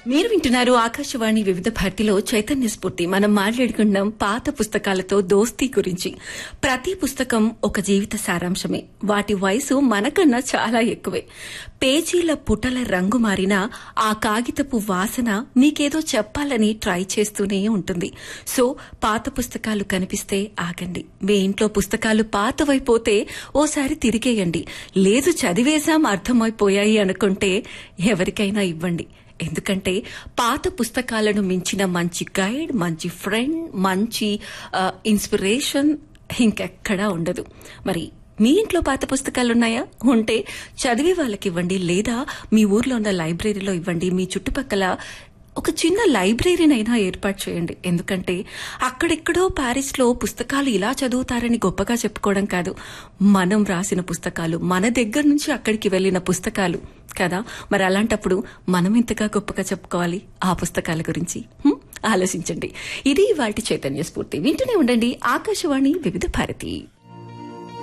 మీరు వింటున్నారు ఆకాశవాణి వివిధ భారతిలో చైతన్య స్ఫూర్తి మనం మాట్లాడుకున్నాం పాత పుస్తకాలతో దోస్తీ గురించి ప్రతి పుస్తకం ఒక జీవిత సారాంశమే వాటి వయసు మనకన్నా చాలా ఎక్కువే పేజీల పుటల రంగు మారినా ఆ కాగితపు వాసన మీకేదో చెప్పాలని ట్రై చేస్తూనే ఉంటుంది సో పాత పుస్తకాలు కనిపిస్తే ఆగండి మీ ఇంట్లో పుస్తకాలు పాతవైపోతే ఓసారి తిరిగేయండి లేదు చదివేశాం అర్థమైపోయాయి అనుకుంటే ఎవరికైనా ఇవ్వండి ఎందుకంటే పాత పుస్తకాలను మించిన మంచి గైడ్ మంచి ఫ్రెండ్ మంచి ఆ, ఇన్స్పిరేషన్ ఇంకెక్కడా ఉండదు మరి మీ ఇంట్లో పాత పుస్తకాలు ఉన్నాయా ఉంటే చదివే వాళ్ళకి ఇవ్వండి లేదా మీ ఊర్లో ఉన్న లైబ్రరీలో ఇవ్వండి మీ చుట్టుపక్కల ఒక చిన్న లైబ్రరీనైనా ఏర్పాటు చేయండి ఎందుకంటే అక్కడెక్కడో ప్యారిస్ లో పుస్తకాలు ఇలా చదువుతారని గొప్పగా చెప్పుకోవడం కాదు మనం రాసిన పుస్తకాలు మన దగ్గర నుంచి అక్కడికి వెళ్లిన పుస్తకాలు కదా మరి అలాంటప్పుడు మనం ఎంతగా గొప్పగా చెప్పుకోవాలి ఆ పుస్తకాల గురించి హ్మ్? ఆలోచించండి ఇది వాటి చైతన్య స్ఫూర్తి వింటూనే ఉండండి ఆకాశవాణి వివిధ భారతి